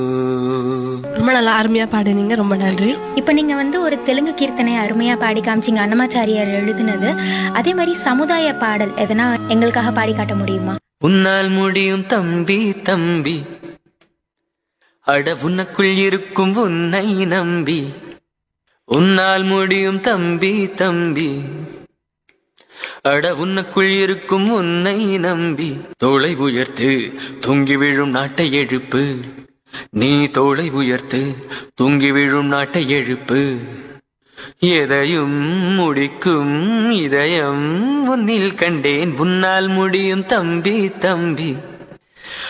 ரொம்ப நல்லா அருமையா பாடுனீங்க ரொம்ப நன்றி இப்போ நீங்க வந்து ஒரு தெலுங்கு கீர்த்தனை அருமையா பாடி காமிச்சிங்க அன்னமாச்சாரியார் எழுதினது அதே மாதிரி சமுதாய பாடல் எதனா எங்களுக்காக பாடி காட்ட முடியுமா உன்னால் முடியும் தம்பி தம்பி அட உனக்குள் இருக்கும் உன்னை நம்பி உன்னால் முடியும் தம்பி தம்பி அட உனக்குள் இருக்கும் உன்னை நம்பி தோளை உயர்த்து தொங்கி விழும் நாட்டை எழுப்பு நீ தோளை உயர்த்து தொங்கி விழும் நாட்டை எழுப்பு எதையும் முடிக்கும் இதயம் உன்னில் கண்டேன் உன்னால் முடியும் தம்பி தம்பி